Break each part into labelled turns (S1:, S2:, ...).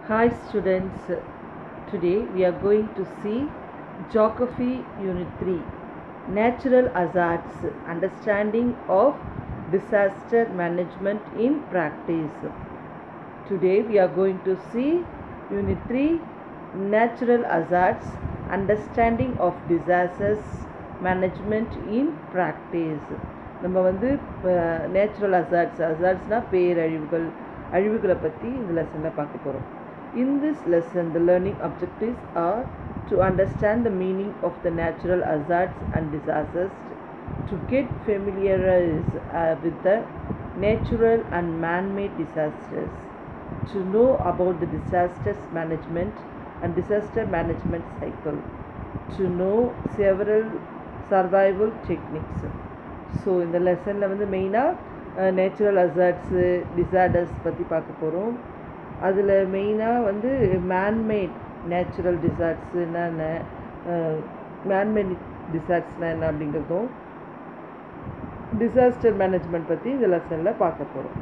S1: Hi students, today we are going to see Geography Unit 3 Natural Hazards Understanding of Disaster Management in Practice. Today we are going to see Unit 3 Natural Hazards Understanding of Disasters Management in Practice. நம்ம வந்து natural hazards அசார்ட்ஸ்னால் பேரழிவுகள் அழிவுகளை பற்றி இந்த லெசனில் பார்க்க போகிறோம் in this lesson the learning objectives are to understand the meaning of the natural hazards and disasters to get familiarise with the natural and manmade disasters to know about the disasters management and disaster management cycle to know several survival techniques so இந்த லெசனில் வந்து மெயினாக natural அசார்ட்ஸு disorders பற்றி பார்க்க போகிறோம் அதில் மெயினாக வந்து மேன்மேட் நேச்சுரல் டிசார்ட்ஸ் என்னென்ன மேன்மேட் டிசார்ட்ஸ்னால் என்ன அப்படிங்கிறதும் டிசாஸ்டர் மேனேஜ்மெண்ட் பற்றி இந்த லெசனில் பார்க்க போகிறோம்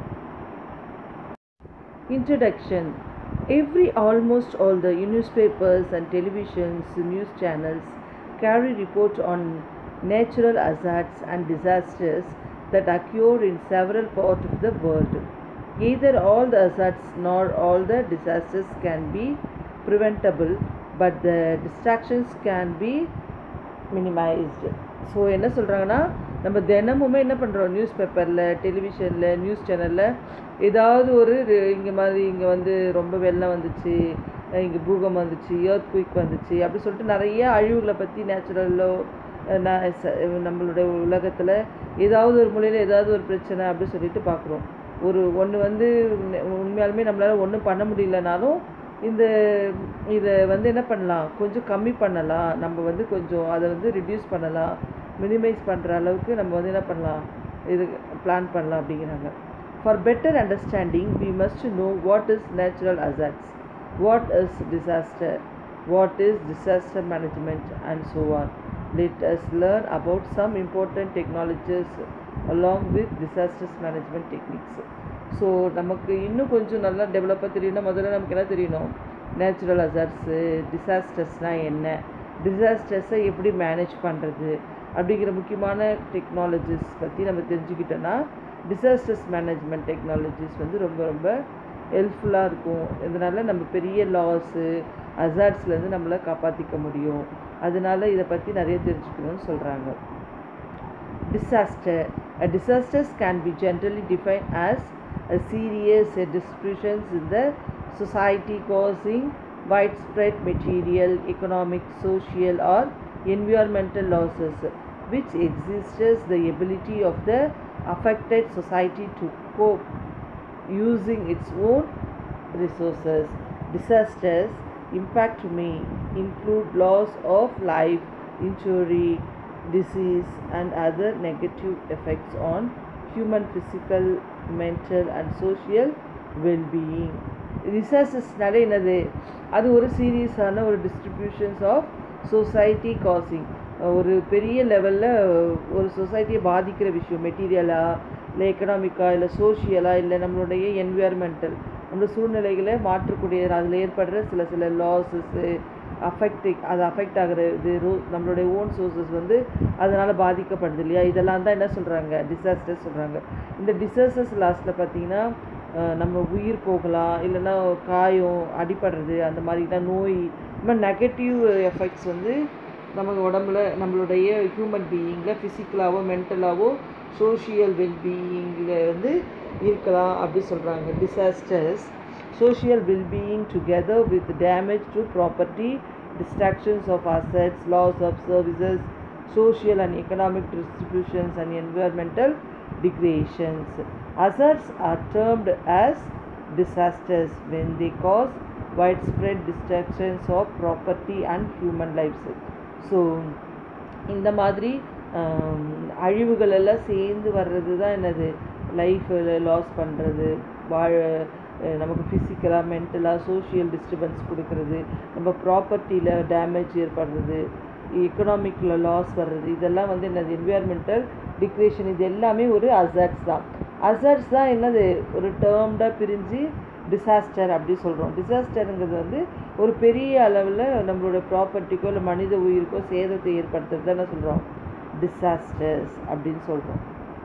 S1: Introduction Every almost all the newspapers and televisions, news channels carry report on natural hazards and disasters that occur in several parts of the world. Either all the hazards nor all the disasters can be preventable, but the distractions can be minimized. So என்ன சொல்கிறாங்கன்னா நம்ம தினமுமே என்ன பண்ணுறோம் news பேப்பரில் டெலிவிஷனில் news சேனலில் ஏதாவது ஒரு இங்கே மாதிரி இங்கே வந்து ரொம்ப வெள்ளம் வந்துச்சு இங்கே பூகம் வந்துச்சு ஏர்த் குயிக் வந்துச்சு அப்படி சொல்லிட்டு நிறைய அழிவுகளை பற்றி நேச்சுரலோ நம்மளுடைய உலகத்தில் ஏதாவது ஒரு மொழியில் ஏதாவது ஒரு பிரச்சனை அப்படி சொல்லிட்டு பார்க்குறோம் ஒரு ஒன்று வந்து உண்மையாலுமே நம்மளால் ஒன்றும் பண்ண முடியலனாலும் இந்த இதை வந்து என்ன பண்ணலாம் கொஞ்சம் கம்மி பண்ணலாம் நம்ம வந்து கொஞ்சம் அதை வந்து ரிடியூஸ் பண்ணலாம் மினிமைஸ் பண்ணுற அளவுக்கு நம்ம வந்து என்ன பண்ணலாம் இது பிளான் பண்ணலாம் அப்படிங்கிறாங்க for better understanding we must know what is natural hazards what is disaster what is disaster management and so on let us learn about some important technologies along with disasters management techniques so நமக்கு இன்னும் கொஞ்சம் நல்லா டெவலப்பாக தெரியணும் முதல்ல நமக்கு என்ன தெரியணும் natural அசார்ட்ஸு டிசாஸ்டர்ஸ்னால் என்ன டிசாஸ்டர்ஸை எப்படி மேனேஜ் பண்ணுறது அப்படிங்கிற முக்கியமான டெக்னாலஜிஸ் பற்றி நம்ம தெரிஞ்சுக்கிட்டோன்னா டிசாஸ்டர்ஸ் மேனேஜ்மெண்ட் டெக்னாலஜிஸ் வந்து ரொம்ப ரொம்ப ஹெல்ப்ஃபுல்லாக இருக்கும் இதனால் நம்ம பெரிய லாஸு அசார்ட்ஸ்லேருந்து நம்மளை காப்பாற்றிக்க முடியும் அதனால இதை பற்றி நிறைய தெரிஞ்சுக்கணும்னு சொல்கிறாங்க disaster. A disasters can be generally defined as a serious disruptions in the society causing widespread material, economic, social or environmental losses which exists the ability of the affected society to cope using its own resources. Disasters impact may include loss of life, injury, disease and other negative effects on human physical, mental and social well-being. ரிசர்ச்சஸ்னாலே என்னது அது ஒரு சீரியஸான ஒரு distributions of society causing ஒரு பெரிய லெவலில் ஒரு சொசைட்டியை பாதிக்கிற விஷயம் மெட்டீரியலாக இல்லை எக்கனாமிக்காக இல்லை சோஷியலாக இல்லை நம்மளுடைய என்விரான்மெண்டல் நம்மளோட சூழ்நிலைகளை மாற்றக்கூடிய அதில் ஏற்படுற சில சில லாஸஸ்ஸு அஃபெக்டிங் அது அஃபெக்ட் ஆகிற இது ரூ நம்மளுடைய ஓன் சோர்ஸஸ் வந்து அதனால் பாதிக்கப்படுது இல்லையா இதெல்லாம் தான் என்ன சொல்கிறாங்க டிசாஸ்டர்ஸ் சொல்கிறாங்க இந்த டிசாஸ்டர்ஸ் லாஸ்ட்டில் பார்த்தீங்கன்னா நம்ம உயிர் போகலாம் இல்லைன்னா காயம் அடிப்படுறது அந்த மாதிரிலாம் நோய் இந்த மாதிரி நெகட்டிவ் எஃபெக்ட்ஸ் வந்து நமக்கு உடம்புல நம்மளுடைய ஹியூமன் பீயிங்கில் ஃபிசிக்கலாகவோ மென்டலாகவோ சோஷியல் வெல்பீயிங்கில் வந்து இருக்கலாம் அப்படி சொல்கிறாங்க disasters social well-being together with damage to property, distractions of assets, loss of services, social and economic distributions and environmental degradations. Hazards are termed as disasters when they cause widespread destructions of property and human lives. So, இந்த மாதிரி அழிவுகள் எல்லாம் சேர்ந்து வர்றது தான் என்னது லைஃப்பில் loss பண்ணுறது வாழ நமக்கு ஃபிசிக்கலாக மென்டலாக சோஷியல் டிஸ்டர்பன்ஸ் கொடுக்கறது நம்ம ப்ராப்பர்ட்டியில் டேமேஜ் ஏற்படுறது எக்கனாமிக்கில் லாஸ் வர்றது இதெல்லாம் வந்து என்னது என்விரான்மெண்டல் டிக்ரேஷன் இது எல்லாமே ஒரு அசார்ட்ஸ் தான் அசார்ட்ஸ் தான் என்னது ஒரு டேர்ம்டாக பிரிஞ்சு டிசாஸ்டர் அப்படி சொல்கிறோம் டிசாஸ்டருங்கிறது வந்து ஒரு பெரிய அளவில் நம்மளோட ப்ராப்பர்ட்டிக்கோ இல்லை மனித உயிருக்கோ சேதத்தை ஏற்படுத்துறது என்ன சொல்கிறோம் டிசாஸ்டர்ஸ் அப்படின்னு சொல்கிறோம்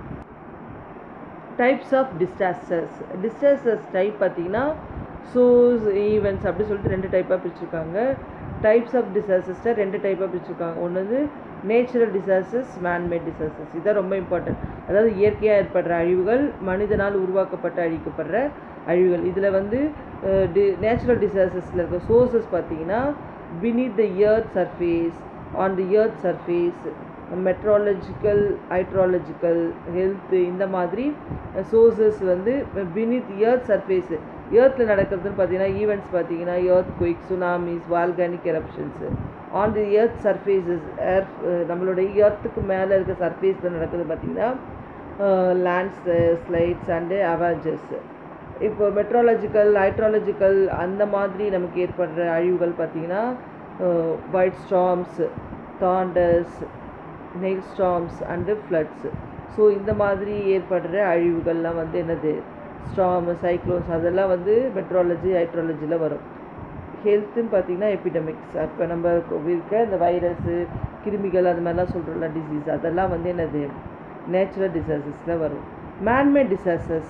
S1: types of disasters disasters type பார்த்தீங்கன்னா சோர்ஸ் ஈவெண்ட்ஸ் அப்படி சொல்லிட்டு ரெண்டு டைப்பாக பிரிச்சிருக்காங்க டைப்ஸ் ஆஃப் டிசாஸ்டர்ஸை ரெண்டு டைப்பாக பிரிச்சிருக்காங்க ஒன்று வந்து நேச்சுரல் டிசாஸ்டர்ஸ் மேன்மேட் டிசாஸ்டர்ஸ் இதான் ரொம்ப இம்பார்ட்டன்ட் அதாவது இயற்கையாக ஏற்படுற அழிவுகள் மனிதனால் உருவாக்கப்பட்டு அழிக்கப்படுற அழிவுகள் இதில் வந்து டி நேச்சுரல் டிசாஸ்டர்ஸில் இருக்க சோர்சஸ் பார்த்தீங்கன்னா beneath the earth surface on the earth surface meteorological hydrological health இந்த மாதிரி சோர்சஸ் வந்து beneath earth surface ஏர்த்தில் நடக்கிறதுன்னு பார்த்தீங்கன்னா ஈவெண்ட்ஸ் பார்த்தீங்கன்னா earth quake tsunamis volcanic eruptions on the earth surfaces air நம்மளோட எர்த்துக்கு மேலே இருக்க சர்ஃபேஸில் நடக்குது பார்த்தீங்கன்னா லேண்ட்ஸ் ஸ்லைட்ஸ் அண்டு அவஞ்சஸ் இப்போ மெட்ராலஜிக்கல் ஹைட்ராலஜிக்கல் அந்த மாதிரி நமக்கு ஏற்படுற அழிவுகள் பார்த்தீங்கன்னா white storms thunders nail storms and floods so இந்த மாதிரி ஏற்படுற அழிவுகள்லாம் வந்து என்னது ஸ்டாம் சைக்ளோன்ஸ் அதெல்லாம் வந்து மெட்ராலஜி ஹைட்ராலஜியில் வரும் ஹெல்த்துன்னு பார்த்தீங்கன்னா எபிடமிக்ஸ் இப்போ நம்ம இருக்க இந்த வைரஸு கிருமிகள் அது மாதிரிலாம் சொல்கிறோம்ல டிசீஸ் அதெல்லாம் வந்து என்னது நேச்சுரல் டிசாஸ்டர்ஸில் வரும் மேன்மேட் டிசாஸ்டர்ஸ்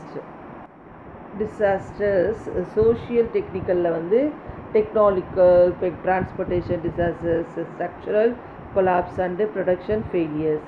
S1: டிசாஸ்டர்ஸ் சோஷியல் டெக்னிக்கலில் வந்து technological transportation disasters structural collapse and production failures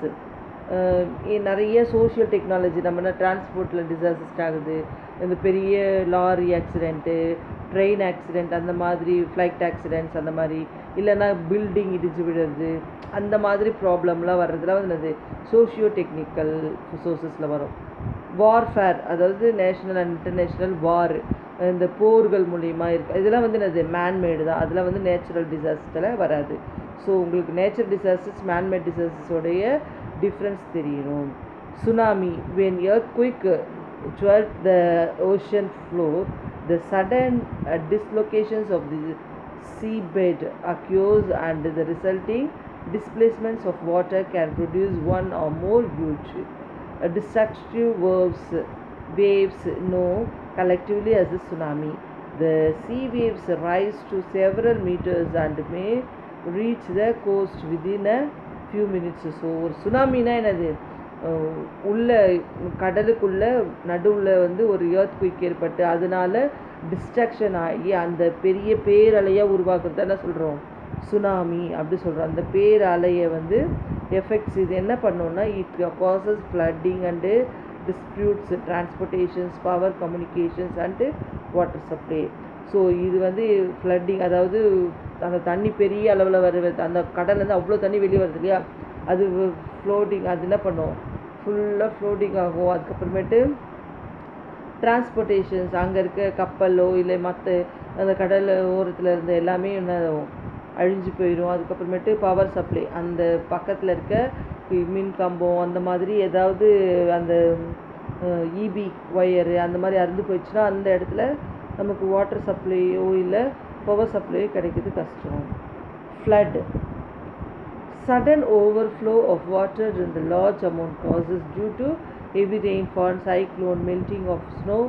S1: நிறைய சோஷியல் டெக்னாலஜி நம்ம டிரான்ஸ்போர்ட்டில் டிசாஸ்டர்ஸ் ஆகுது இந்த பெரிய லாரி ஆக்சிடெண்ட்டு ட்ரெயின் ஆக்சிடெண்ட் அந்த மாதிரி ஃப்ளைட் ஆக்சிடெண்ட்ஸ் அந்த மாதிரி இல்லைன்னா பில்டிங் இடிச்சு விடுறது அந்த மாதிரி ப்ராப்ளம்லாம் வர்றதுலாம் வந்து என்னது சோஷியோ டெக்னிக்கல் சோர்சஸில் வரும் வார்ஃபேர் அதாவது நேஷ்னல் அண்ட் இன்டர்நேஷ்னல் வார் இந்த போர்கள் மூலியமாக இருக்கு இதெல்லாம் வந்து என்னது மேன்மேடு தான் அதெல்லாம் வந்து நேச்சுரல் டிசாஸ்டரில் வராது ஸோ உங்களுக்கு நேச்சுரல் டிசாஸ்டர்ஸ் மேன்மேட் டிசாஸ்டர்ஸோடைய டிஃப்ரென்ஸ் தெரியணும் tsunami when earth quake towards the ocean floor, the sudden uh, dislocations of the seabed occurs and the resulting displacements of water can produce one or more huge uh, destructive waves, waves known collectively as the tsunami. The sea waves rise to several meters and may reach the coast within a few minutes. So, ஒரு சுனாமினா என்னது உள்ள கடலுக்குள்ள நடுவில் வந்து ஒரு earth quick ஏற்பட்டு அதனால distraction ஆகி அந்த பெரிய பேரலையாக உருவாக்குறது என்ன சொல்கிறோம் சுனாமி அப்படி சொல்கிறோம் அந்த பேரலையை வந்து எஃபெக்ட்ஸ் இது என்ன பண்ணோன்னா it causes flooding and disputes transportations power communications and water supply so இது வந்து ஃப்ளட்டிங் அதாவது அந்த தண்ணி பெரிய அளவில் வருவது அந்த கடல்லேருந்து அவ்வளோ தண்ணி வெளியே வருது இல்லையா அது ஃப்ளோட்டிங் அது என்ன பண்ணும் ஃபுல்லாக ஃப்ளோட்டிங் ஆகும் அதுக்கப்புறமேட்டு டிரான்ஸ்போர்ட்டேஷன்ஸ் அங்கே இருக்க கப்பலோ இல்லை மற்ற அந்த கடல் ஓரத்தில் இருந்த எல்லாமே என்ன ஆகும்? அழிஞ்சு போயிடும் அதுக்கப்புறமேட்டு பவர் சப்ளை அந்த பக்கத்தில் இருக்க மின் கம்பம் அந்த மாதிரி ஏதாவது அந்த இபி ஒயரு அந்த மாதிரி அறுந்து போயிடுச்சுன்னா அந்த இடத்துல நமக்கு வாட்டர் சப்ளையோ இல்லை பவர் சப்ளையோ கிடைக்கிறது கஷ்டம் flood sudden overflow of water in the large amount causes due to heavy rainfall, cyclone, melting of snow,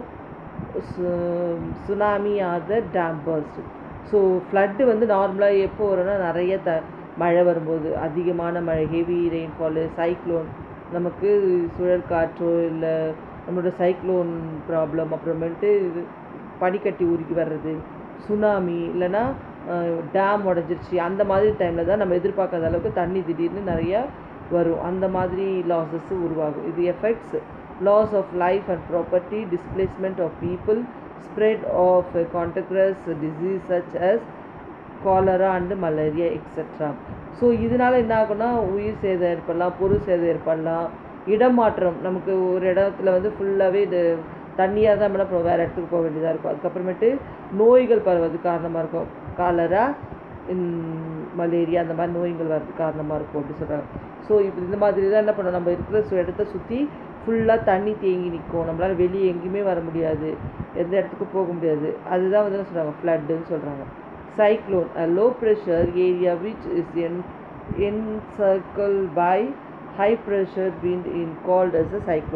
S1: su- tsunami or the dam burst. So flood வந்து நார்மலாக எப்போ வரும்னா நிறைய த மழை வரும்போது அதிகமான மழை ஹெவி ரெயின்ஃபாலு சைக்ளோன் நமக்கு சுழல் காற்றோ இல்லை நம்மளோட சைக்ளோன் ப்ராப்ளம் அப்புறமேட்டு இது பனிக்கட்டி உருகி வர்றது சுனாமி இல்லைன்னா டேம் உடஞ்சிருச்சு அந்த மாதிரி டைமில் தான் நம்ம எதிர்பார்க்காத அளவுக்கு தண்ணி திடீர்னு நிறையா வரும் அந்த மாதிரி லாஸஸ் உருவாகும் இது effects loss of life and property displacement of people spread of contagious disease such as cholera and malaria etcetera so இதனால் என்ன ஆகும்னா உயிர் சேதம் ஏற்படலாம் பொருள் சேதம் ஏற்படலாம் இடமாற்றம் நமக்கு ஒரு இடத்துல வந்து ஃபுல்லாகவே இது தண்ணியாக தான் நம்ம அப்புறம் வேறு இடத்துக்கு போக வேண்டியதாக இருக்கும் அதுக்கப்புறமேட்டு நோய்கள் பரவது காரணமாக இருக்கும் காலரா மலேரியா அந்த மாதிரி நோய்கள் வர்றதுக்கு காரணமாக இருக்கும் அப்படி சொல்கிறாங்க ஸோ இப்போ இந்த மாதிரி தான் என்ன பண்ணணும் நம்ம இருக்கிற சு- இடத்த சுற்றி ஃபுல்லாக தண்ணி தேங்கி நிற்கும் நம்மளால் வெளியே எங்கேயுமே வர முடியாது எந்த இடத்துக்கு போக முடியாது அதுதான் வந்து என்ன சொல்கிறாங்க ஃப்ளட்டுன்னு சொல்கிறாங்க cyclone a low pressure area which is en encircled by high pressure wind in called as a cyclone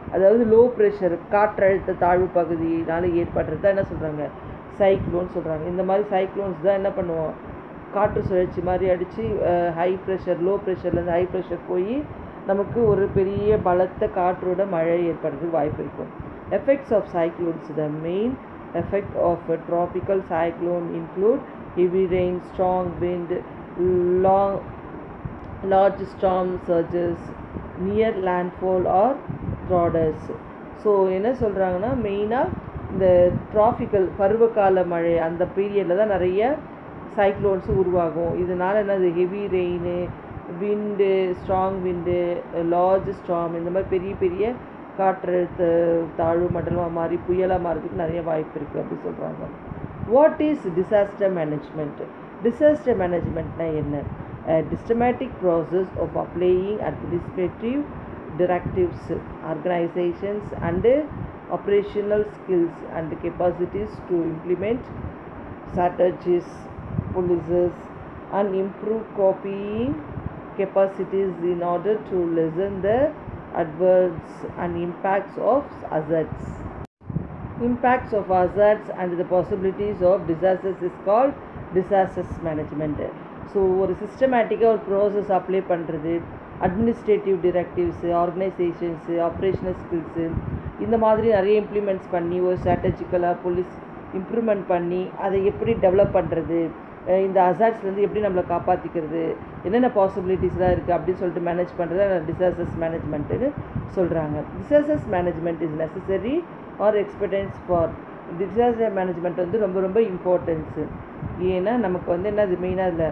S1: அதாவது லோ ப்ரெஷர் காற்றழுத்த தாழ்வு பகுதியினால் ஏற்படுறது தான் என்ன சொல்கிறாங்க சைக்ளோன் சொல்கிறாங்க இந்த மாதிரி சைக்ளோன்ஸ் தான் என்ன பண்ணுவோம் காற்று சுழற்சி மாதிரி அடித்து ஹை ப்ரெஷர் லோ ப்ரெஷர்லேருந்து ஹை ப்ரெஷர் போய் நமக்கு ஒரு பெரிய பலத்த காற்றோட மழை ஏற்படுறதுக்கு வாய்ப்பு இருக்கும் effects of cyclones the main effect of a tropical cyclone include heavy rain, strong wind, long, large storm surges, near landfall or trawlers. So என்ன சொல்கிறாங்கன்னா மெயினாக இந்த ட்ராபிக்கல் பருவகால மழை அந்த பீரியடில் தான் நிறைய சைக்ளோன்ஸ் உருவாகும் இதனால் என்னது heavy rain wind strong wind large storm இந்த மாதிரி பெரிய பெரிய காற்றழுத்த தாழ்வு மண்டலமாக மாறி புயலாக மாறதுக்கு நிறைய வாய்ப்பு இருக்குது அப்படி சொல்கிறாங்க what is disaster management disaster மேனேஜ்மெண்ட்னா என்ன systematic process of applying administrative directives, organizations, and operational skills and capacities to implement strategies, policies, and improve copying capacities in order to lessen the adverse and impacts of hazards. Impacts of hazards and the possibilities of disasters is called disasters management. So ஒரு சிஸ்டமேட்டிக்காக ஒரு process apply பண்ணுறது administrative directives organisations operational skills இந்த மாதிரி நிறைய implements பண்ணி ஒரு ஸ்ட்ராட்டஜிக்கலாக police improvement பண்ணி அதை எப்படி டெவலப் பண்ணுறது இந்த அசாட்ஸ்லேருந்து எப்படி நம்மளை காப்பாற்றிக்கிறது என்னென்ன பாசிபிலிட்டிஸ்லாம் இருக்குது அப்படின்னு சொல்லிட்டு மேனேஜ் பண்ணுறது டிசாஸ்டர்ஸ் மேனேஜ்மெண்ட்டுன்னு சொல்கிறாங்க disasters management is necessary are experience for disaster management வந்து ரொம்ப ரொம்ப இம்பார்ட்டன்ஸு ஏன்னா நமக்கு வந்து என்ன அது மெயினாக இல்லை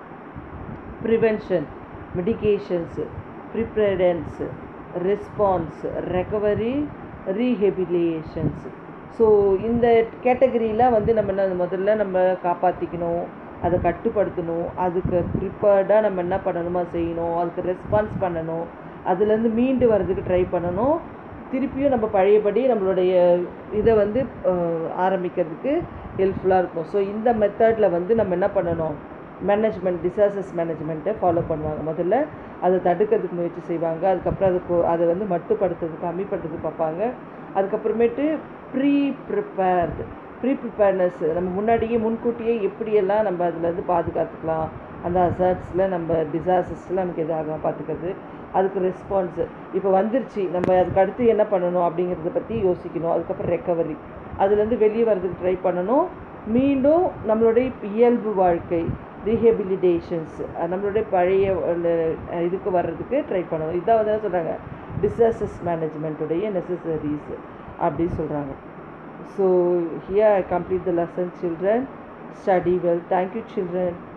S1: prevention mitigations preparedness response recovery rehabilitations so இந்த கேட்டகரியில் வந்து நம்ம என்ன முதல்ல நம்ம காப்பாற்றிக்கணும் அதை கட்டுப்படுத்தணும் அதுக்கு ப்ரிப்பேர்டாக நம்ம என்ன பண்ணணுமா செய்யணும் அதுக்கு ரெஸ்பான்ஸ் பண்ணணும் அதுலேருந்து மீண்டு வர்றதுக்கு ட்ரை பண்ணணும் திருப்பியும் நம்ம பழையபடி நம்மளுடைய இதை வந்து ஆரம்பிக்கிறதுக்கு ஹெல்ப்ஃபுல்லாக இருக்கும் ஸோ இந்த மெத்தடில் வந்து நம்ம என்ன பண்ணணும் மேனேஜ்மெண்ட் டிசாஸ்டர்ஸ் மேனேஜ்மெண்ட்டை ஃபாலோ பண்ணுவாங்க முதல்ல அதை தடுக்கிறதுக்கு முயற்சி செய்வாங்க அதுக்கப்புறம் அதுக்கு அதை வந்து மட்டுப்படுத்துறதுக்கு கம்மிப்படுத்துறதுக்கு பார்ப்பாங்க அதுக்கப்புறமேட்டு ப்ரீ ப்ரிப்பேர்டு ப்ரீ ப்ரிப்பேர்னஸ் நம்ம முன்னாடியே முன்கூட்டியே எப்படியெல்லாம் நம்ம அதுலேருந்து பாதுகாத்துக்கலாம் அந்த அசர்ட்ஸில் நம்ம டிசாஸ்டர்ஸில் நமக்கு எதாகாமல் பார்த்துக்கிறது அதுக்கு ரெஸ்பான்ஸு இப்போ வந்துருச்சு நம்ம அதுக்கு அடுத்து என்ன பண்ணணும் அப்படிங்கிறத பற்றி யோசிக்கணும் அதுக்கப்புறம் ரெக்கவரி அதுலேருந்து வெளியே வர்றதுக்கு ட்ரை பண்ணணும் மீண்டும் நம்மளுடைய இயல்பு வாழ்க்கை ரீஹெபிலிடேஷன்ஸ் நம்மளுடைய பழைய இதுக்கு வர்றதுக்கு ட்ரை பண்ணணும் இதான் வந்து சொல்கிறாங்க டிசாஸ்டர்ஸ் மேனேஜ்மெண்ட்டுடைய நெசசரிஸ் அப்படின்னு சொல்கிறாங்க so here I complete the lesson children study well thank you children